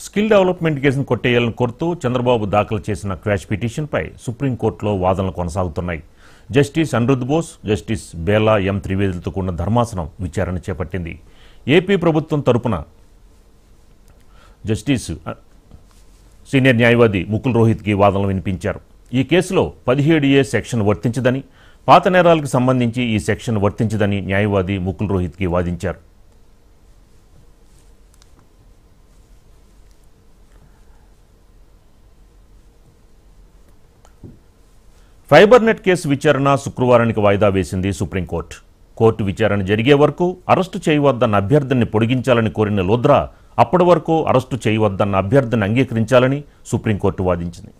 Skill development కేసును కొట్టేయాలని కోరుతూ చంద్రబాబు దాఖలు చేసిన క్వాష్ పిటిషన్పై సుప్రీంకోర్టులో వాదనలు కొనసాగుతున్నాయి justice Anirudh Bose justice Bela M త్రివేదులతో కూడిన ధర్మాసనం విచారణ చేపట్టింది ఏపీ ప్రభుత్వం తరపున జస్టిస్ అ, సీనియర్ న్యాయవాది ముకుల్ రోహిత్కి వాదనలు వినిపించారు ఈ కేసులో పదిహేడు ఏ సెక్షన్ వర్తించదని పాత నేరాలకు సంబంధించి ఈ సెక్షన్ వర్తించదని న్యాయవాది ముకుల్ రోహిత్కి వాదించారు ఫైబర్ నెట్ కేసు విచారణ శుక్రవారానికి వాయిదా వేసింది సుప్రీంకోర్టు కోర్టు విచారణ జరిగే వరకు అరెస్టు చేయవద్దన్న అభ్యర్థిని పొడిగించాలని కోరిన లోద్రా అప్పటి వరకు అరెస్టు చేయవద్దన్న అభ్యర్థిని అంగీకరించాలని సుప్రీంకోర్టు వాదించింది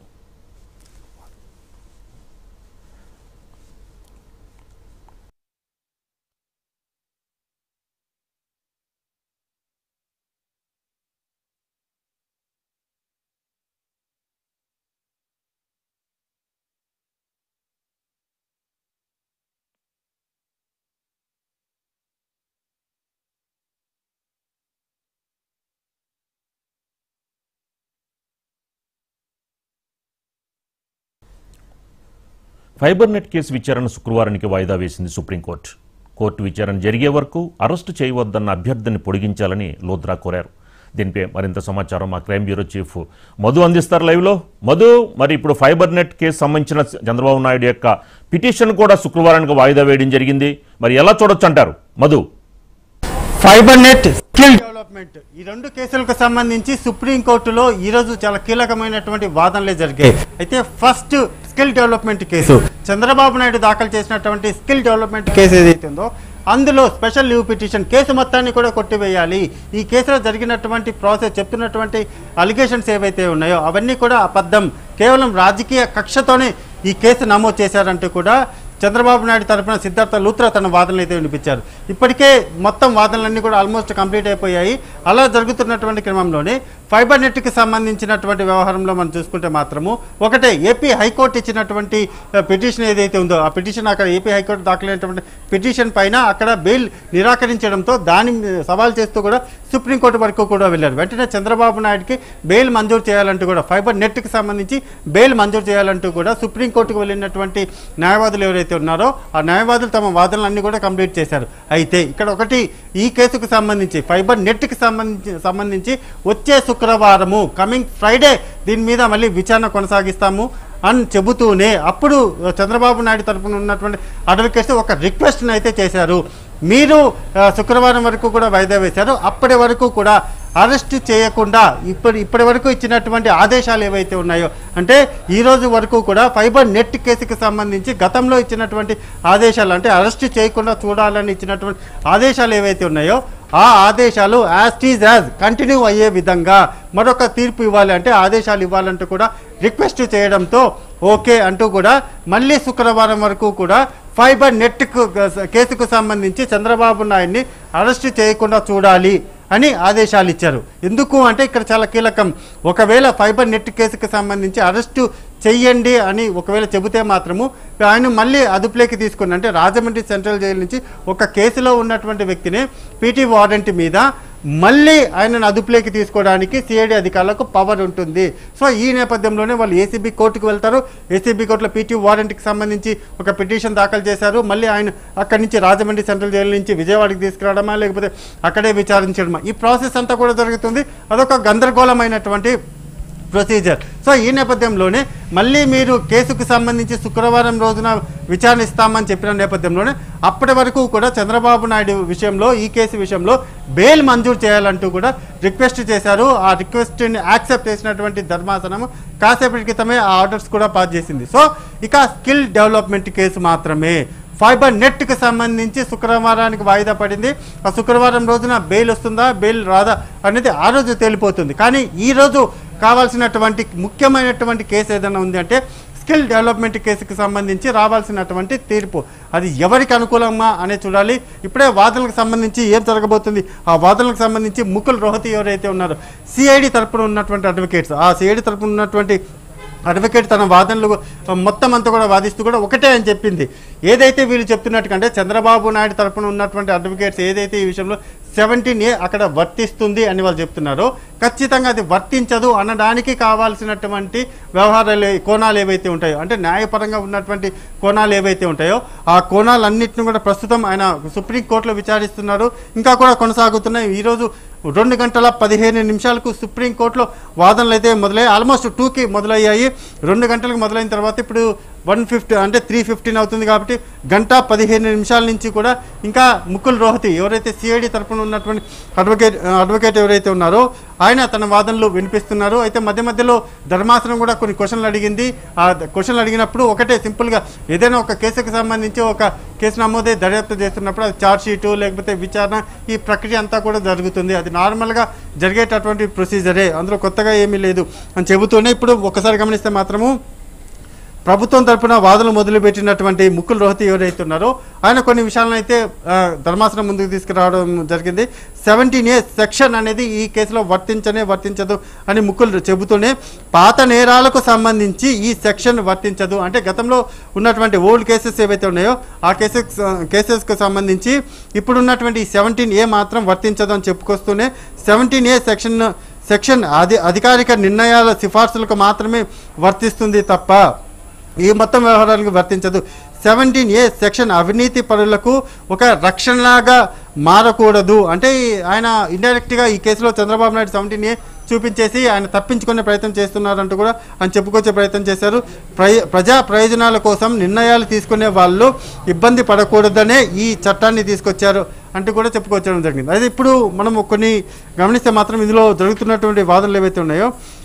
ఫైబర్ నెట్ కేసు విచారణ శుక్రవారానికి వాయిదా వేసింది సుప్రీంకోర్టు కోర్టు విచారణ జరిగే వరకు అరెస్టు చేయవద్దన్న అభ్యర్థిని పొడిగించాలని లోద్రా కోరారు దీనిపై మరింత సమాచారం మా క్రైమ్ బ్యూరో చీఫ్ మధు అందిస్తారు లైవ్లో మధు మరి ఇప్పుడు ఫైబర్ నెట్ కేసు సంబంధించిన చంద్రబాబు నాయుడు యొక్క పిటిషన్ కూడా శుక్రవారానికి వాయిదా వేయడం జరిగింది మరి ఎలా చూడొచ్చు అంటారు Madhu fibre net skill development ఈ రెండు కేసులకు సంబంధించి సుప్రీంకోర్టులో ఈరోజు చాలా కీలకమైనటువంటి వాదనలే జరిగాయి అయితే first skill development case Chandrababu Naidu దాఖలు చేసినటువంటి స్కిల్ డెవలప్మెంట్ కేసు ఏదైతే ఉందో అందులో స్పెషల్ లీవ్ పిటిషన్ కేసు మొత్తాన్ని కూడా కొట్టివేయాలి ఈ కేసులో జరిగినటువంటి ప్రాసెస్ చెప్తున్నటువంటి అలిగేషన్స్ ఏవైతే ఉన్నాయో అవన్నీ కూడా అబద్ధం కేవలం రాజకీయ కక్షతోనే ఈ కేసు నమోదు చేశారంటూ కూడా చంద్రబాబు నాయుడు తరపున సిద్ధార్థ లూత్రా తన వాదనలు అయితే వినిపించారు ఇప్పటికే మొత్తం వాదనలన్నీ కూడా ఆల్మోస్ట్ కంప్లీట్ అయిపోయాయి అలా జరుగుతున్నటువంటి క్రమంలోనే ఫైబర్ నెట్కి సంబంధించినటువంటి వ్యవహారంలో మనం చూసుకుంటే మాత్రము ఒకటే ఏపీ హైకోర్టు ఇచ్చినటువంటి పిటిషన్ ఏదైతే ఉందో ఆ పిటిషన్ అక్కడ ఏపీ హైకోర్టు దాఖలైనటువంటి పిటిషన్ పైన అక్కడ బెయిల్ నిరాకరించడంతో దాని సవాల్ చేస్తూ కూడా సుప్రీంకోర్టు వరకు కూడా వెళ్ళారు వెంటనే చంద్రబాబు నాయుడుకి బెయిల్ మంజూరు చేయాలంటూ కూడా ఫైబర్ నెట్కి సంబంధించి బెయిల్ మంజూరు చేయాలంటూ కూడా సుప్రీంకోర్టుకు వెళ్ళినటువంటి న్యాయవాదులు ఎవరైతే ఉన్నారో ఆ న్యాయవాదులు తమ వాదనలన్నీ కూడా కంప్లీట్ చేశారు అయితే ఇక్కడ ఒకటి ఈ కేసుకు సంబంధించి ఫైబర్ నెట్కి సంబంధించి సంబంధించి వచ్చే శుక్రవారము కమింగ్ ఫ్రైడే దీని మీద మళ్ళీ విచారణ కొనసాగిస్తాము అని చెబుతూనే అప్పుడు చంద్రబాబు నాయుడు తరపున ఉన్నటువంటి అడ్వకేట్స్ ఒక రిక్వెస్ట్ని అయితే చేశారు మీరు ఆ, శుక్రవారం వరకు కూడా వాయిదా వేశారు అప్పటి వరకు కూడా అరెస్ట్ చేయకుండా ఇప్పటి ఇప్పటి వరకు ఇచ్చినటువంటి ఆదేశాలు ఏవైతే ఉన్నాయో అంటే ఈ రోజు వరకు కూడా ఫైబర్ నెట్ కేసుకి సంబంధించి గతంలో ఇచ్చినటువంటి ఆదేశాలు అంటే అరెస్ట్ చేయకుండా చూడాలని ఇచ్చినటువంటి ఆదేశాలు ఏవైతే ఉన్నాయో ఆ ఆదేశాలు యాజ్ టీజ్ యాజ్ కంటిన్యూ అయ్యే విధంగా మరొక తీర్పు ఇవ్వాలి అంటే ఆదేశాలు ఇవ్వాలంటూ కూడా రిక్వెస్ట్ చేయడంతో ఓకే అంటూ కూడా మళ్ళీ శుక్రవారం వరకు కూడా ఫైబర్ నెట్ కేసుకు సంబంధించి చంద్రబాబు నాయుడిని అరెస్ట్ చేయకుండా చూడాలి అని ఆదేశాలు ఇచ్చారు ఎందుకు అంటే ఇక్కడ చాలా కీలకం ఒకవేళ ఫైబర్ నెట్ కేసుకు సంబంధించి అరెస్టు చెయ్యండి అని ఒకవేళ చెబితే మాత్రము ఆయన మళ్ళీ అదుపులోకి తీసుకుని అంటే రాజమండ్రి సెంట్రల్ జైలు నుంచి ఒక కేసులో ఉన్నటువంటి వ్యక్తిని పీటీ వారెంట్ మీద మళ్ళీ ఆయనను అదుపులోకి తీసుకోవడానికి సిఐడి అధికారులకు పవర్ ఉంటుంది సో ఈ నేపథ్యంలోనే వాళ్ళు ఏసీబీ కోర్టుకు వెళ్తారు ఏసీబీ కోర్టులో పీటీ వారెంట్కి సంబంధించి ఒక పిటిషన్ దాఖలు చేశారు మళ్ళీ ఆయన అక్కడి నుంచి రాజమండ్రి సెంట్రల్ జైలు నుంచి విజయవాడకి తీసుకురావడమా లేకపోతే అక్కడే విచారించడమా ఈ ప్రాసెస్ అంతా కూడా జరుగుతుంది అదొక గందరగోళమైనటువంటి ప్రొసీజర్ సో ఈ నేపథ్యంలోనే మళ్ళీ మీరు కేసుకు సంబంధించి శుక్రవారం రోజున విచారణ ఇస్తామని చెప్పిన నేపథ్యంలోనే అప్పటి వరకు కూడా చంద్రబాబు నాయుడు విషయంలో ఈ కేసు విషయంలో బెయిల్ మంజూరు చేయాలంటూ కూడా రిక్వెస్ట్ చేశారు ఆ రిక్వెస్ట్ని యాక్సెప్ట్ చేసినటువంటి ధర్మాసనం కాసేపటి క్రితమే ఆ ఆర్డర్స్ కూడా పాస్ చేసింది సో ఇక స్కిల్ డెవలప్మెంట్ కేసు మాత్రమే ఫైబర్ నెట్కి సంబంధించి శుక్రవారానికి వాయిదా పడింది ఆ శుక్రవారం రోజున బెయిల్ వస్తుందా బెయిల్ రాదా అనేది ఆ రోజు తేలిపోతుంది కానీ ఈ రోజు కావాల్సినటువంటి ముఖ్యమైనటువంటి కేసు ఏదైనా ఉంది అంటే స్కిల్ డెవలప్మెంట్ కేసుకి సంబంధించి రావాల్సినటువంటి తీర్పు అది ఎవరికి అనుకూలమా అనే చూడాలి ఇప్పుడే వాదనలకు సంబంధించి ఏం జరగబోతుంది ఆ వాదనలకు సంబంధించి ముకుల్ రోహతి ఎవరైతే ఉన్నారో సిఐడి తరపున ఉన్నటువంటి అడ్వకేట్స్ ఆ సిఐడి తరపున ఉన్నటువంటి అడ్వకేట్ తన వాదనలు మొత్తం అంతా కూడా వాదిస్తూ కూడా ఒకటే అని చెప్పింది ఏదైతే వీళ్ళు చెప్తున్నట్టు కంటే చంద్రబాబు నాయుడు తరపున ఉన్నటువంటి అడ్వకేట్స్ ఏదైతే ఈ విషయంలో సెవెంటీన్ ఏ అక్కడ వర్తిస్తుంది అని వాళ్ళు చెప్తున్నారు ఖచ్చితంగా అది వర్తించదు అనడానికి కావాల్సినటువంటి వ్యవహారాలు కోణాలు ఏవైతే ఉంటాయో అంటే న్యాయపరంగా ఉన్నటువంటి కోణాలు ఏవైతే ఉంటాయో ఆ కోణాలన్నింటిని కూడా ప్రస్తుతం ఆయన సుప్రీంకోర్టులో విచారిస్తున్నారు ఇంకా కూడా కొనసాగుతున్నాయి ఈరోజు రెండు గంటల పదిహేను నిమిషాలకు సుప్రీంకోర్టులో వాదనలు అయితే మొదలయ్యాయి ఆల్మోస్ట్ టూకి మొదలయ్యాయి రెండు గంటలకు మొదలైన తర్వాత ఇప్పుడు వన్ ఫిఫ్టీ అంటే త్రీ ఫిఫ్టీన్ అవుతుంది కాబట్టి గంట పదిహేను నిమిషాల నుంచి కూడా ఇంకా ముకుల్ రోహతి ఎవరైతే సిఐడి తరపున ఉన్నటువంటి అడ్వకేట్ అడ్వకేట్ ఎవరైతే ఉన్నారో ఆయన తన వాదనలు వినిపిస్తున్నారు అయితే మధ్య మధ్యలో ధర్మాసనం కూడా కొన్ని క్వశ్చన్లు అడిగింది ఆ క్వశ్చన్లు అడిగినప్పుడు ఒకటే సింపుల్గా ఏదైనా ఒక కేసుకు సంబంధించి ఒక కేసు నమోదై దర్యాప్తు చేస్తున్నప్పుడు అది ఛార్జ్ షీటు లేకపోతే విచారణ ఈ ప్రక్రియ అంతా కూడా జరుగుతుంది అది నార్మల్గా జరిగేటటువంటి ప్రొసీజరే అందులో కొత్తగా ఏమీ లేదు అని చెబుతూనే ఇప్పుడు ఒకసారి గమనిస్తే మాత్రము ప్రభుత్వం తరపున వాదనలు మొదలుపెట్టినటువంటి ముక్కుల్ రోహతి ఎవరైతే ఉన్నారో ఆయన కొన్ని విషయాలను అయితే ఆ, ధర్మాసనం ముందుకు తీసుకురావడం జరిగింది సెవెంటీన్ ఏ సెక్షన్ అనేది ఈ కేసులో వర్తించనే వర్తించదు అని ముక్కుల్ చెబుతూనే పాత నేరాలకు సంబంధించి ఈ సెక్షన్ వర్తించదు అంటే గతంలో ఉన్నటువంటి ఓల్డ్ కేసెస్ ఏవైతే ఉన్నాయో ఆ కేసెస్ కేసెస్కు సంబంధించి ఇప్పుడున్నటువంటి సెవెంటీన్ ఏ మాత్రం వర్తించదు అని చెప్పుకొస్తూనే సెవెంటీన్ ఏ సెక్షన్ సెక్షన్ అధి అధికారిక నిర్ణయాల సిఫార్సులకు మాత్రమే వర్తిస్తుంది తప్ప ఈ మొత్తం వ్యవహారాలకు వర్తించదు సెవెంటీన్ ఏ సెక్షన్ అవినీతి పరులకు ఒక రక్షణలాగా మారకూడదు అంటే ఈ- ఆయన ఇండైరెక్ట్గా ఈ కేసులో చంద్రబాబు నాయుడు సెవెంటీన్ ఏ చూపించేసి ఆయన తప్పించుకునే ప్రయత్నం చేస్తున్నారంటూ కూడా ఆయన చెప్పుకొచ్చే ప్రయత్నం చేశారు ప్రయ ప్రజా ప్రయోజనాల కోసం నిర్ణయాలు తీసుకునే వాళ్ళు ఇబ్బంది పడకూడదనే ఈ చట్టాన్ని తీసుకొచ్చారు అంటూ కూడా చెప్పుకొచ్చడం జరిగింది అయితే ఇప్పుడు మనం కొన్ని గమనిస్తే మాత్రం ఇందులో జరుగుతున్నటువంటి వాదనలు ఏవైతే ఉన్నాయో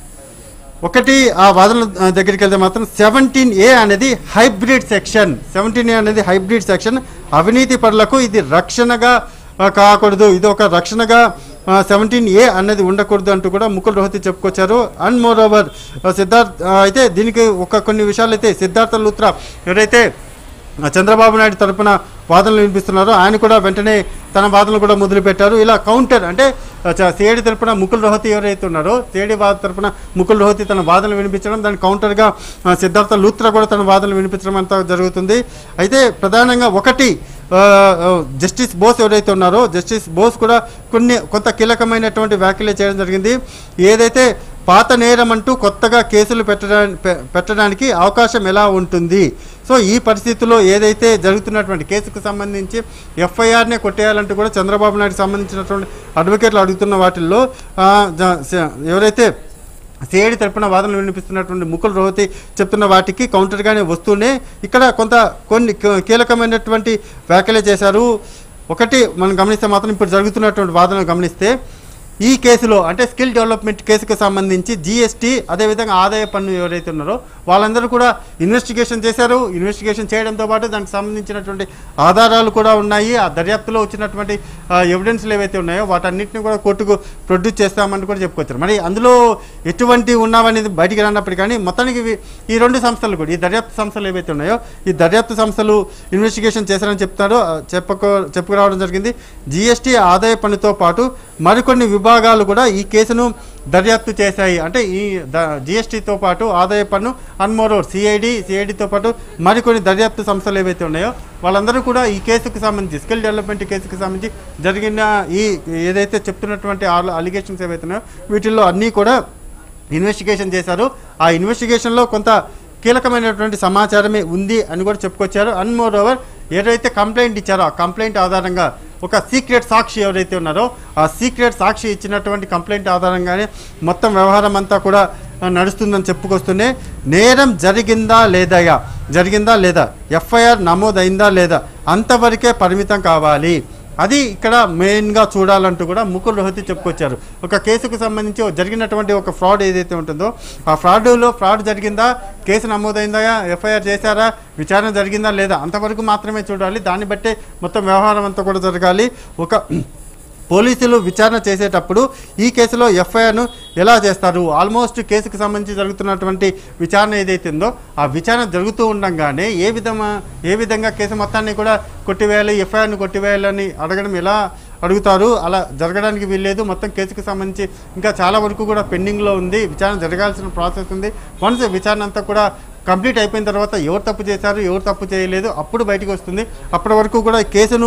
ఒకటి ఆ వాదనల ఆ, దగ్గరికి వెళ్తే మాత్రం సెవెంటీన్ ఏ అనేది హైబ్రిడ్ సెక్షన్ సెవెంటీన్ ఏ అనేది హైబ్రిడ్ సెక్షన్ అవినీతి పరులకు ఇది రక్షణగా ఆ, కాకూడదు ఇది ఒక రక్షణగా సెవెంటీన్ ఏ అనేది ఉండకూడదు అంటూ కూడా ముకుల్ రోహతి చెప్పుకొచ్చారు అండ్ మోర్ ఓవర్ సిద్ధార్థ్ ఆ, అయితే దీనికి ఒక కొన్ని విషయాలు అయితే సిద్ధార్థ లూత్రా ఎవరైతే ఆ, చంద్రబాబు నాయుడు తరపున వాదనలు వినిపిస్తున్నారు ఆయన కూడా వెంటనే తన వాదనలు కూడా మొదలుపెట్టారు ఇలా కౌంటర్ అంటే సిఐడి తరపున ముకుల్ రోహతి ఎవరైతే ఉన్నారో సిఐడి వాద తరపున ముకుల్ రోహతి తన వాదనలు వినిపించడం దాని కౌంటర్గా ఆ, సిద్ధార్థ లూత్రా కూడా తన వాదనలు వినిపించడం అంతా జరుగుతుంది అయితే ప్రధానంగా ఒకటి ఆ, ఆ, జస్టిస్ బోస్ ఎవరైతే ఉన్నారో జస్టిస్ బోస్ కూడా కొన్ని కొంత కీలకమైనటువంటి వ్యాఖ్యలు చేయడం జరిగింది ఏదైతే పాత నేరం అంటూ కొత్తగా కేసులు పెట్టడానికి పెట్టడానికి అవకాశం ఎలా ఉంటుంది సో ఈ పరిస్థితుల్లో ఏదైతే జరుగుతున్నటువంటి కేసుకు సంబంధించి ఎఫ్ఐఆర్నే కొట్టేయాలంటూ కూడా చంద్రబాబు నాయుడు సంబంధించినటువంటి అడ్వకేట్లు అడుగుతున్న వాటిల్లో ఆ, జ- స- ఎవరైతే సిఐడి తరపున వాదనలు వినిపిస్తున్నటువంటి ముకుల్ రోహతి చెప్తున్న వాటికి కౌంటర్గానే వస్తూనే ఇక్కడ కొంత కొన్ని కీ- కీలకమైనటువంటి వ్యాఖ్యలే చేశారు ఒకటి మనం గమనిస్తే మాత్రం ఇప్పుడు జరుగుతున్నటువంటి వాదనలు గమనిస్తే ఈ కేసులో అంటే స్కిల్ డెవలప్మెంట్ కేసుకు సంబంధించి జీఎస్టీ అదేవిధంగా ఆదాయ పన్ను ఎవరైతే ఉన్నారో వాళ్ళందరూ కూడా ఇన్వెస్టిగేషన్ చేశారు ఇన్వెస్టిగేషన్ చేయడంతో పాటు దానికి సంబంధించినటువంటి ఆధారాలు కూడా ఉన్నాయి ఆ దర్యాప్తులో వచ్చినటువంటి ఎవిడెన్స్లు ఏవైతే ఉన్నాయో వాటన్నిటిని కూడా కోర్టుకు ప్రొడ్యూస్ చేస్తామని కూడా చెప్పుకొచ్చారు మరి అందులో ఎటువంటి ఉన్నామనేది బయటికి రానప్పటికీ కానీ మొత్తానికి ఇవి- ఈ రెండు సంస్థలు కూడా ఈ దర్యాప్తు సంస్థలు ఏవైతే ఉన్నాయో ఈ దర్యాప్తు సంస్థలు ఇన్వెస్టిగేషన్ చేశారని చెప్తారో ఆ, చెప్పుకో చెప్పుకురావడం జరిగింది జీఎస్టీ ఆదాయ పన్నుతో పాటు మరికొన్ని విభాగాలు కూడా ఈ కేసును దర్యాప్తు చేశాయి అంటే ఈ జిఎస్టీతో పాటు ఆదాయ పన్ను అన్మోరోర్ సిఐడి సిఐడితో పాటు మరికొన్ని దర్యాప్తు సంస్థలు ఏవైతే ఉన్నాయో వాళ్ళందరూ కూడా ఈ కేసుకు సంబంధించి స్కిల్ డెవలప్మెంట్ కేసుకు సంబంధించి జరిగిన ఈ ఏదైతే చెప్తున్నటువంటి అలిగేషన్స్ ఏవైతే ఉన్నాయో వీటిల్లో అన్నీ కూడా ఇన్వెస్టిగేషన్ చేశారు ఆ ఇన్వెస్టిగేషన్లో కొంత కీలకమైనటువంటి సమాచారమే ఉంది అని కూడా చెప్పుకొచ్చారు అండ్ మోర్ ఓవర్ ఏదైతే కంప్లైంట్ ఇచ్చారో ఆ కంప్లైంట్ ఆధారంగా ఒక సీక్రెట్ సాక్షి ఎవరైతే ఉన్నారో ఆ సీక్రెట్ సాక్షి ఇచ్చినటువంటి కంప్లైంట్ ఆధారంగానే మొత్తం వ్యవహారం అంతా కూడా ఆ, నడుస్తుందని చెప్పుకొస్తూనే నేరం జరిగిందా లేదయా జరిగిందా లేదా ఎఫ్ఐఆర్ నమోదైందా లేదా అంతవరకే పరిమితం కావాలి అది ఇక్కడ మెయిన్గా చూడాలంటూ కూడా ముకుల్ రోహతి చెప్పుకొచ్చారు ఒక కేసుకు సంబంధించి ఓ జరిగినటువంటి ఒక ఫ్రాడ్ ఏదైతే ఉంటుందో ఆ ఫ్రాడ్లో ఫ్రాడ్ జరిగిందా కేసు నమోదైందా ఎఫ్ఐఆర్ చేశారా విచారణ జరిగిందా లేదా అంతవరకు మాత్రమే చూడాలి దాన్ని బట్టే మొత్తం వ్యవహారం అంతా కూడా జరగాలి ఒక పోలీసులు విచారణ చేసేటప్పుడు ఈ కేసులో ఎఫ్ఐఆర్ను ఎలా చేస్తారు ఆల్మోస్ట్ కేసుకు సంబంధించి జరుగుతున్నటువంటి విచారణ ఏదైతే ఉందో ఆ విచారణ జరుగుతూ ఉండగానే ఏ విధమా ఏ విధంగా కేసు మొత్తాన్ని కూడా కొట్టివేయాలి ఎఫ్ఐఆర్ను కొట్టివేయాలని అడగడం ఎలా అడుగుతారు అలా జరగడానికి వీల్లేదు మొత్తం కేసుకు సంబంధించి ఇంకా చాలా వరకు కూడా పెండింగ్లో ఉంది విచారణ జరగాల్సిన ప్రాసెస్ ఉంది వన్స్ విచారణ అంతా కూడా కంప్లీట్ అయిపోయిన తర్వాత ఎవరు తప్పు చేశారు ఎవరు తప్పు చేయలేదు అప్పుడు బయటకు వస్తుంది అప్పటి వరకు కూడా ఈ కేసును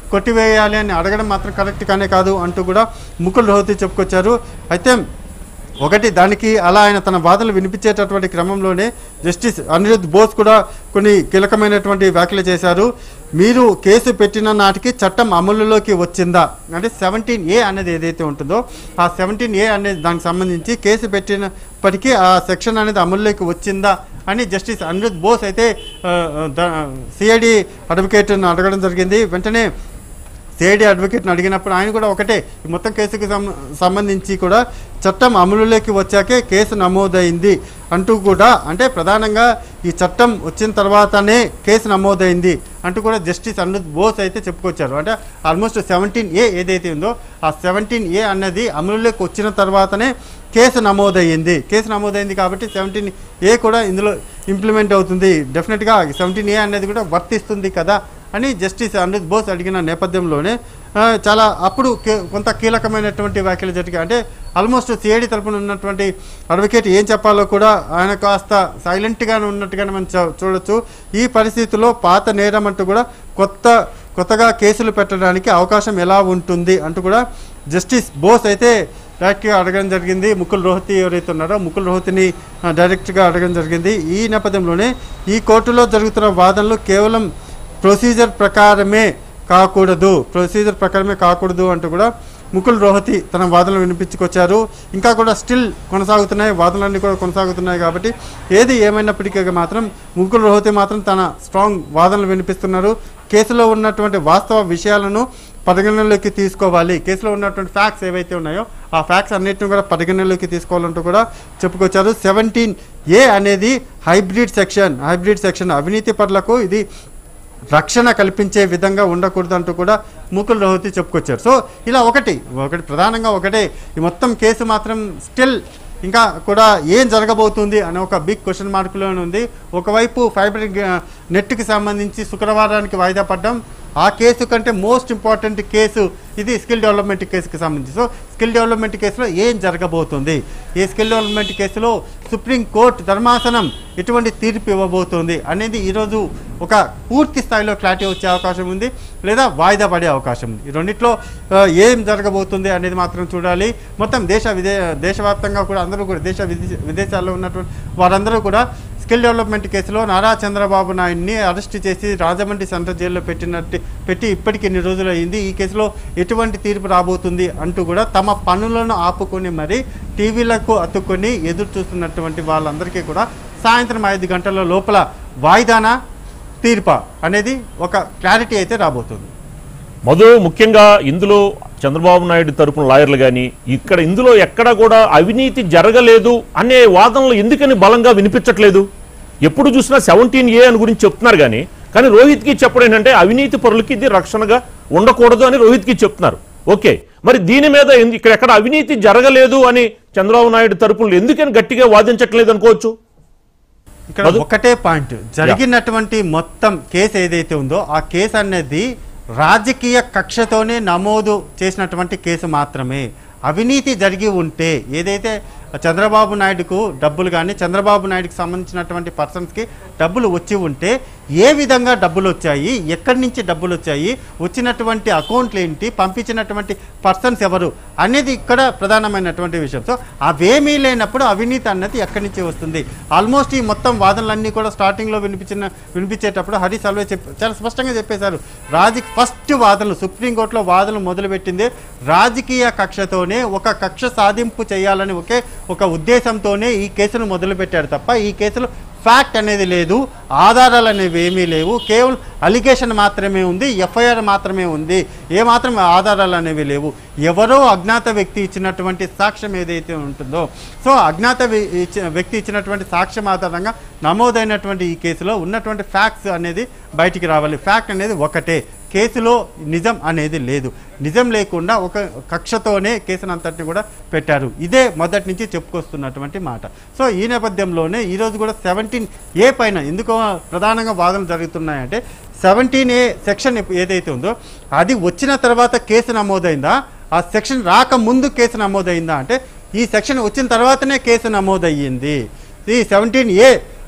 కొట్టివేయాలి అని అడగడం మాత్రం కరెక్ట్ కానే కాదు అంటూ కూడా ముకుల్ రోహతి చెప్పుకొచ్చారు అయితే ఒకటి దానికి అలా ఆయన తన వాదనలు వినిపించేటటువంటి క్రమంలోనే జస్టిస్ అనిరుద్ బోస్ కూడా కొన్ని కీలకమైనటువంటి వ్యాఖ్యలు చేశారు మీరు కేసు పెట్టిన నాటికి చట్టం అమలులోకి వచ్చిందా అంటే సెవెంటీన్ ఏ అనేది ఏదైతే ఉంటుందో ఆ సెవెంటీన్ ఏ అనేది దానికి సంబంధించి కేసు పెట్టినప్పటికీ ఆ సెక్షన్ అనేది అమలులోకి వచ్చిందా అని జస్టిస్ అనిరుద్ బోస్ అయితే సిఐడి అడ్వకేట్ను అడగడం జరిగింది వెంటనే సిఐడి అడ్వకేట్ని అడిగినప్పుడు ఆయన కూడా ఒకటే ఈ మొత్తం కేసుకు సం- సంబంధించి కూడా చట్టం అమలులోకి వచ్చాకే కేసు నమోదైంది అంటూ కూడా అంటే ప్రధానంగా ఈ చట్టం వచ్చిన తర్వాతనే కేసు నమోదైంది అంటూ కూడా జస్టిస్ అనిరుద్ బోస్ అయితే చెప్పుకొచ్చారు అంటే ఆల్మోస్ట్ సెవెంటీన్ ఏ ఏదైతే ఉందో ఆ సెవెంటీన్ ఏ అన్నది అమలులోకి వచ్చిన తర్వాతనే కేసు నమోదయ్యింది కేసు నమోదైంది కాబట్టి సెవెంటీన్ ఏ కూడా ఇందులో ఇంప్లిమెంట్ అవుతుంది డెఫినెట్గా సెవెంటీన్ ఏ అనేది కూడా వర్తిస్తుంది కదా అని జస్టిస్ అనిరుద్ బోస్ అడిగిన నేపథ్యంలోనే ఆ, చాలా అప్పుడు కే- కొంత కీలకమైనటువంటి వ్యాఖ్యలు జరిగాయి అంటే ఆల్మోస్ట్ సిఐడి తరపున ఉన్నటువంటి అడ్వకేట్ ఏం చెప్పాలో కూడా ఆయన కాస్త సైలెంట్గానే ఉన్నట్టుగానే మనం చూ- చూడొచ్చు ఈ పరిస్థితిలో పాత నేరం అంటూ కూడా కొత్త కొత్తగా కేసులు పెట్టడానికి అవకాశం ఎలా ఉంటుంది అంటూ కూడా జస్టిస్ బోస్ అయితే డైరెక్ట్గా అడగడం జరిగింది ముకుల్ రోహతి ఎవరైతే ఉన్నారో ముకుల్ రోహతిని ఆ, డైరెక్ట్గా అడగడం జరిగింది ఈ నేపథ్యంలోనే ఈ కోర్టులో జరుగుతున్న వాదనలు కేవలం ప్రొసీజర్ ప్రకారమే కాకూడదు ప్రొసీజర్ ప్రకారమే కాకూడదు అంటూ కూడా ముకుల్ రోహతి తన వాదనలు వినిపించుకొచ్చారు ఇంకా కూడా స్టిల్ కొనసాగుతున్నాయి వాదనలన్నీ కూడా కొనసాగుతున్నాయి కాబట్టి ఏది ఏమైనప్పటికీ మాత్రం ముకుల్ రోహతి మాత్రం తన స్ట్రాంగ్ వాదనలు వినిపిస్తున్నారు కేసులో ఉన్నటువంటి వాస్తవ విషయాలను పరిగణనలోకి తీసుకోవాలి కేసులో ఉన్నటువంటి ఫ్యాక్ట్స్ ఏవైతే ఉన్నాయో ఆ ఫ్యాక్ట్స్ అన్నిటిని కూడా పరిగణనలోకి తీసుకోవాలంటూ కూడా చెప్పుకొచ్చారు సెవెంటీన్ ఏ అనేది హైబ్రిడ్ సెక్షన్ హైబ్రిడ్ సెక్షన్ అవినీతి పరులకు ఇది రక్షణ కల్పించే విధంగా ఉండకూడదు అంటూ కూడా ముకుల్ రోహతి చెప్పుకొచ్చారు సో ఇలా ఒకటి ఒకటి ప్రధానంగా ఒకటే ఈ మొత్తం కేసు మాత్రం స్టిల్ ఇంకా కూడా ఏం జరగబోతుంది అనే ఒక బిగ్ క్వశ్చన్ మార్కులోనే ఉంది ఒకవైపు ఫైబర్ గ- నెట్కి సంబంధించి శుక్రవారానికి వాయిదా పడ్డం ఆ కేసు కంటే మోస్ట్ ఇంపార్టెంట్ కేసు ఇది స్కిల్ డెవలప్మెంట్ కేసుకి సంబంధించి సో స్కిల్ డెవలప్మెంట్ కేసులో ఏం జరగబోతుంది ఈ స్కిల్ డెవలప్మెంట్ కేసులో సుప్రీం కోర్టు ధర్మాసనం ఎటువంటి తీర్పు ఇవ్వబోతోంది అనేది ఈరోజు ఒక పూర్తి స్థాయిలో క్లారిటీ వచ్చే అవకాశం ఉంది లేదా వాయిదా పడే అవకాశం ఉంది ఈ రెండిట్లో ఆ, ఏం జరగబోతుంది అనేది మాత్రం చూడాలి మొత్తం దేశ విదే దేశవ్యాప్తంగా కూడా అందరూ కూడా దేశ విదేశ విదేశాల్లో ఉన్నటువంటి వారందరూ కూడా స్కిల్ డెవలప్మెంట్ కేసులో నారా చంద్రబాబు నాయుడిని అరెస్ట్ చేసి రాజమండ్రి సెంట్రల్ జైల్లో పెట్టినట్టు పెట్టి ఇప్పటికి ఎన్ని రోజులు అయింది ఈ కేసులో ఎటువంటి తీర్పు రాబోతుంది అంటూ కూడా తమ పనులను ఆపుకొని మరి టీవీలకు అతుక్కొని ఎదురు చూస్తున్నటువంటి వాళ్ళందరికీ కూడా సాయంత్రం ఐదు గంటల లోపల వాయిదానా తీర్పా అనేది ఒక క్లారిటీ అయితే రాబోతుంది మధు ముఖ్యంగా ఇందులో చంద్రబాబు నాయుడు తరపున లాయర్లు కానీ ఇక్కడ ఇందులో ఎక్కడ కూడా అవినీతి జరగలేదు అనే వాదనలు ఎందుకని బలంగా వినిపించట్లేదు ఎప్పుడు చూసినా సెవెంటీన్ ఏ అని గురించి చెప్తున్నారు కానీ కానీ రోహిత్కి చెప్పడం ఏంటంటే అవినీతి పరులకి ఇది రక్షణగా ఉండకూడదు అని రోహిత్కి చెప్తున్నారు ఓకే మరి దీని మీద ఎందు- ఇక్కడ ఎక్కడ అవినీతి జరగలేదు అని చంద్రబాబు నాయుడు తరపున ఎందుకని గట్టిగా వాదించట్లేదు అనుకోవచ్చు ఇక్కడ మధు? ఒకటే పాయింట్ జరిగినటువంటి మొత్తం కేసు ఏదైతే ఉందో ఆ కేసు అనేది రాజకీయ కక్షతోనే నమోదు చేసినటువంటి కేసు మాత్రమే అవినీతి జరిగి ఉంటే ఏదైతే చంద్రబాబు నాయుడుకు డబ్బులు కానీ చంద్రబాబు నాయుడుకి సంబంధించినటువంటి పర్సన్స్కి డబ్బులు వచ్చి ఉంటే ఏ విధంగా డబ్బులు వచ్చాయి ఎక్కడి నుంచి డబ్బులు వచ్చాయి వచ్చినటువంటి అకౌంట్లు ఏంటి పంపించినటువంటి పర్సన్స్ ఎవరు అనేది ఇక్కడ ప్రధానమైనటువంటి విషయం సో అవేమీ లేనప్పుడు అవినీతి అన్నది ఎక్కడి నుంచి వస్తుంది ఆల్మోస్ట్ ఈ మొత్తం వాదనలన్నీ కూడా స్టార్టింగ్లో వినిపించిన వినిపించేటప్పుడు హరీష్ అల్వే చెప్ప చాలా స్పష్టంగా చెప్పేశారు రాజ ఫస్ట్ వాదనలు సుప్రీంకోర్టులో వాదనలు మొదలుపెట్టింది రాజకీయ కక్షతోనే ఒక కక్ష సాధింపు చేయాలని ఒకే ఒక ఉద్దేశంతోనే ఈ కేసును మొదలుపెట్టారు తప్ప ఈ కేసులో ఫ్యాక్ట్ అనేది లేదు ఆధారాలు అనేవి ఏమీ లేవు కేవలం అలిగేషన్ మాత్రమే ఉంది ఎఫ్ఐఆర్ మాత్రమే ఉంది ఏ మాత్రం ఆధారాలు అనేవి లేవు ఎవరో అజ్ఞాత వ్యక్తి ఇచ్చినటువంటి సాక్ష్యం ఏదైతే ఉంటుందో సో అజ్ఞాత వ్య- ఇచ్చి- వ్యక్తి ఇచ్చినటువంటి సాక్ష్యం ఆధారంగా నమోదైనటువంటి ఈ కేసులో ఉన్నటువంటి ఫ్యాక్ట్స్ అనేది బయటికి రావాలి ఫ్యాక్ట్ అనేది ఒకటే కేసులో నిజం అనేది లేదు నిజం లేకుండా ఒక కక్షతోనే కేసును అంతటిని కూడా పెట్టారు ఇదే మొదటి నుంచి చెప్పుకొస్తున్నటువంటి మాట సో ఈ నేపథ్యంలోనే ఈరోజు కూడా సెవెంటీన్ ఏ పైన ఎందుకో ప్రధానంగా వాదనలు జరుగుతున్నాయంటే సెవెంటీన్ ఏ సెక్షన్ ఏదైతే ఉందో అది వచ్చిన తర్వాత కేసు నమోదైందా ఆ సెక్షన్ రాకముందు కేసు నమోదైందా అంటే ఈ సెక్షన్ వచ్చిన తర్వాతనే కేసు నమోదయ్యింది ఈ సెవెంటీన్ ఏ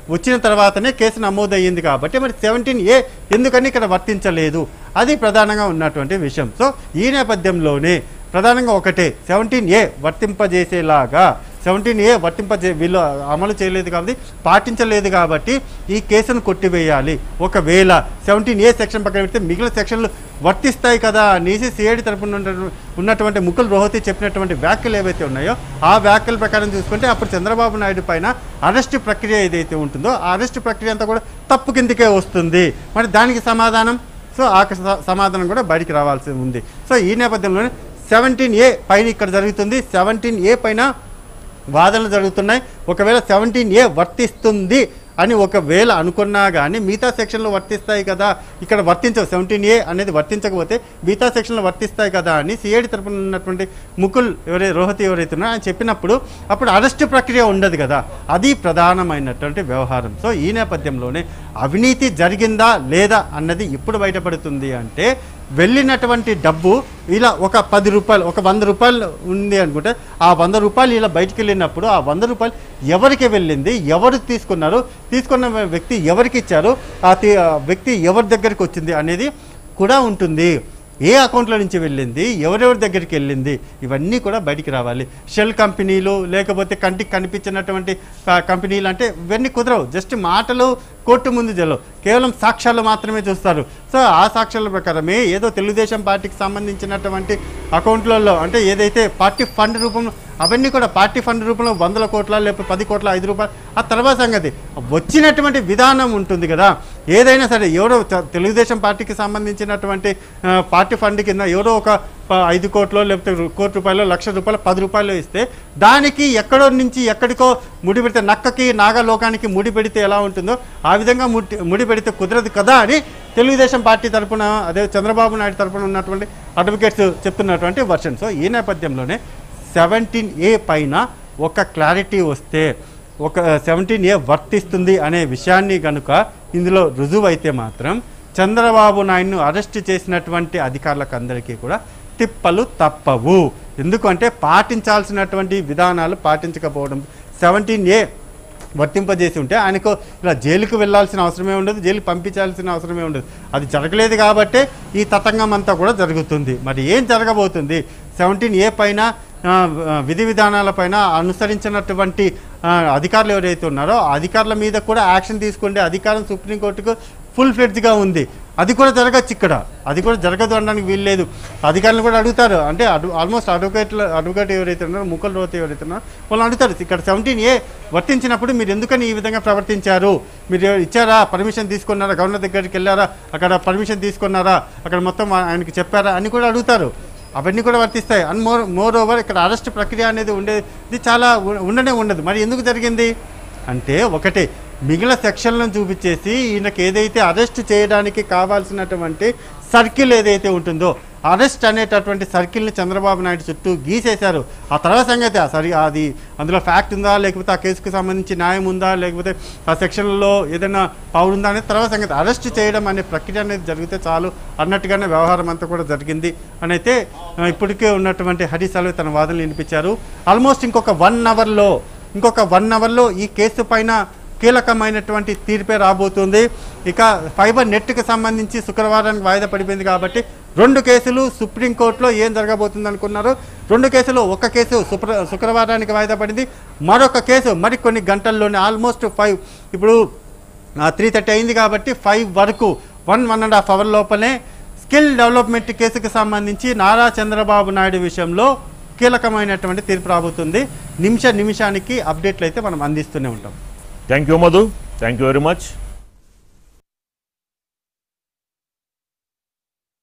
వచ్చిన తర్వాతనే కేసు నమోదు అయ్యింది కాబట్టి మరి సెవెంటీన్ ఏ ఎందుకని ఇక్కడ వర్తించలేదు అది ప్రధానంగా ఉన్నటువంటి విషయం సో ఈ నేపథ్యంలోనే ప్రధానంగా ఒకటే సెవెంటీన్ ఏ వర్తింపజేసేలాగా సెవెంటీన్ ఏ వర్తింపజే వీళ్ళు అమలు చేయలేదు కాబట్టి పాటించలేదు కాబట్టి ఈ కేసును కొట్టివేయాలి ఒకవేళ సెవెంటీన్ ఏ సెక్షన్ పక్కన పెడితే మిగిలిన సెక్షన్లు వర్తిస్తాయి కదా అనేసి సిఐడి తరపున ఉన్న- ఉన్నటువంటి ముకుల్ రోహతి చెప్పినటువంటి వ్యాఖ్యలు ఏవైతే ఉన్నాయో ఆ వ్యాఖ్యల ప్రకారం చూసుకుంటే అప్పుడు చంద్రబాబు నాయుడు పైన అరెస్ట్ ప్రక్రియ ఏదైతే ఉంటుందో ఆ అరెస్ట్ ప్రక్రియ అంతా కూడా తప్పు కిందకే వస్తుంది మరి దానికి సమాధానం సో ఆ స- సమాధానం కూడా బయటికి రావాల్సి ఉంది సో ఈ నేపథ్యంలోనే సెవెంటీన్ ఏ పైన ఇక్కడ జరుగుతుంది సెవెంటీన్ ఏ పైన వాదనలు జరుగుతున్నాయి ఒకవేళ సెవెంటీన్ ఏ వర్తిస్తుంది అని ఒకవేళ అనుకున్నా కానీ మిగతా సెక్షన్లో వర్తిస్తాయి కదా ఇక్కడ వర్తించవు సెవెంటీన్ ఏ అనేది వర్తించకపోతే మిగతా సెక్షన్లో వర్తిస్తాయి కదా అని సిఐడి తరపున ఉన్నటువంటి ముకుల్ ఎవరై రోహతి ఎవరైతే ఉన్నారో ఆయన చెప్పినప్పుడు అప్పుడు అరెస్ట్ ప్రక్రియ ఉండదు కదా అది ప్రధానమైనటువంటి వ్యవహారం సో ఈ నేపథ్యంలోనే అవినీతి జరిగిందా లేదా అన్నది ఎప్పుడు బయటపడుతుంది అంటే వెళ్ళినటువంటి డబ్బు ఇలా ఒక పది రూపాయలు ఒక వంద రూపాయలు ఉంది అనుకుంటే ఆ వంద రూపాయలు ఇలా బయటికి వెళ్ళినప్పుడు ఆ వంద రూపాయలు ఎవరికి వెళ్ళింది ఎవరు తీసుకున్నారు తీసుకున్న వ్యక్తి ఎవరికి ఇచ్చారు ఆ తీ- ఆ వ్యక్తి ఎవరి దగ్గరికి వచ్చింది అనేది కూడా ఉంటుంది ఏ అకౌంట్ల నుంచి వెళ్ళింది ఎవరెవరి దగ్గరికి వెళ్ళింది ఇవన్నీ కూడా బయటికి రావాలి షెల్ కంపెనీలు లేకపోతే కంటికి కనిపించినటువంటి క- కంపెనీలు అంటే ఇవన్నీ కుదరవు జస్ట్ మాటలు కోర్టు ముందు జరగవు కేవలం సాక్ష్యాలు మాత్రమే చూస్తారు సో ఆ సాక్ష్యాల ప్రకారమే ఏదో తెలుగుదేశం పార్టీకి సంబంధించినటువంటి అకౌంట్లలో అంటే ఏదైతే పార్టీ ఫండ్ రూపంలో అవన్నీ కూడా పార్టీ ఫండ్ రూపంలో వందల కోట్ల లేకపోతే పది కోట్ల ఐదు రూపాయలు ఆ తర్వాత సంగతి వచ్చినటువంటి విధానం ఉంటుంది కదా ఏదైనా సరే ఎవరో చ- తెలుగుదేశం పార్టీకి సంబంధించినటువంటి ఆ, పార్టీ ఫండ్ కింద ఎవరో ఒక ప- ఐదు కోట్లో లేకపోతే రు- కోటి రూపాయలు లక్ష రూపాయలు పది రూపాయలు ఇస్తే దానికి ఎక్కడో నుంచి ఎక్కడికో ముడి పెడితే నక్కకి నాగలోకానికి ముడి పెడితే ఎలా ఉంటుందో ఆ విధంగా ముడి ముడి పెడితే కుదరదు కదా అని తెలుగుదేశం పార్టీ తరపున అదే చంద్రబాబు నాయుడు తరపున ఉన్నటువంటి అడ్వకేట్స్ చెప్తున్నటువంటి వర్షన్ సో ఈ నేపథ్యంలోనే సెవెంటీన్ ఏ పైన ఒక క్లారిటీ వస్తే ఒక సెవెంటీన్ ఏ వర్తిస్తుంది అనే విషయాన్ని కనుక ఇందులో రుజువు అయితే మాత్రం చంద్రబాబు నాయుడును అరెస్ట్ చేసినటువంటి అధికారులకు అందరికీ కూడా తిప్పలు తప్పవు ఎందుకంటే పాటించాల్సినటువంటి విధానాలు పాటించకపోవడం సెవెంటీన్ ఏ వర్తింపజేసి ఉంటే ఆయనకు ఇలా జైలుకు వెళ్ళాల్సిన అవసరమే ఉండదు జైలు పంపించాల్సిన అవసరమే ఉండదు అది జరగలేదు కాబట్టే ఈ తతంగం అంతా కూడా జరుగుతుంది మరి ఏం జరగబోతుంది సెవెంటీన్ ఏ పైన ఆ, విధి విధానాలపైన అనుసరించినటువంటి ఆ, అధికారులు ఎవరైతే ఉన్నారో ఆ అధికారుల మీద కూడా యాక్షన్ తీసుకుంటే అధికారం సుప్రీంకోర్టుకు ఫుల్ ఫ్లెడ్జ్గా ఉంది అది కూడా జరగచ్చు ఇక్కడ అది కూడా జరగదు అనడానికి వీల్లేదు అధికారులు కూడా అడుగుతారు అంటే అడు ఆల్మోస్ట్ అడ్వకేట్లు అడ్వకేట్ ఎవరైతే ఉన్నారో ముక్కల రోత ఎవరైతే ఉన్నారో వాళ్ళు అడుగుతారు ఇక్కడ సెవెంటీన్ ఏ వర్తించినప్పుడు మీరు ఎందుకని ఈ విధంగా ప్రవర్తించారు మీరు ఇచ్చారా పర్మిషన్ తీసుకున్నారా గవర్నర్ దగ్గరికి వెళ్ళారా అక్కడ పర్మిషన్ తీసుకున్నారా అక్కడ మొత్తం ఆయనకి చెప్పారా అని కూడా అడుగుతారు అవన్నీ కూడా వర్తిస్తాయి అండ్ మోర్ మోర్ ఓవర్ ఇక్కడ అరెస్ట్ ప్రక్రియ అనేది ఉండేది చాలా ఉ- ఉండనే ఉండదు మరి ఎందుకు జరిగింది అంటే ఒకటే మిగిలిన సెక్షన్లను చూపించేసి ఈయనకి ఏదైతే అరెస్ట్ చేయడానికి కావాల్సినటువంటి సర్కిల్ ఏదైతే ఉంటుందో అరెస్ట్ అనేటటువంటి సర్కిల్ని చంద్రబాబు నాయుడు చుట్టూ గీసేశారు ఆ తర్వాత సంగతి ఆ సరి అది అందులో ఫ్యాక్ట్ ఉందా లేకపోతే ఆ కేసుకు సంబంధించి న్యాయం ఉందా లేకపోతే ఆ సెక్షన్లో ఏదైనా పవర్ ఉందా అనేది తర్వాత సంగతి అరెస్ట్ చేయడం అనే ప్రక్రియ అనేది జరిగితే చాలు అన్నట్టుగానే వ్యవహారం అంతా కూడా జరిగింది అని అయితే ఆ, ఇప్పటికే ఉన్నటువంటి హరీష్ అలవి తన వాదనలు వినిపించారు ఆల్మోస్ట్ ఇంకొక వన్ అవర్లో ఇంకొక వన్ అవర్లో ఈ కేసు పైన కీలకమైనటువంటి తీర్పే రాబోతుంది ఇక ఫైబర్ నెట్కి సంబంధించి శుక్రవారానికి వాయిదా పడిపోయింది కాబట్టి రెండు కేసులు సుప్రీంకోర్టులో ఏం జరగబోతుంది అనుకున్నారు రెండు కేసులు ఒక కేసు శుక్ర శుక్రవారానికి వాయిదా పడింది మరొక కేసు మరికొన్ని గంటల్లోనే ఆల్మోస్ట్ ఫైవ్ ఇప్పుడు త్రీ థర్టీ అయింది కాబట్టి ఫైవ్ వరకు one one and half hour లోపలే స్కిల్ డెవలప్మెంట్ కేసుకు సంబంధించి నారా చంద్రబాబు నాయుడు విషయంలో కీలకమైనటువంటి తీర్పు రాబోతుంది నిమిష నిమిషానికి అప్డేట్లు అయితే మనం అందిస్తూనే ఉంటాం thank you Madhu thank you very much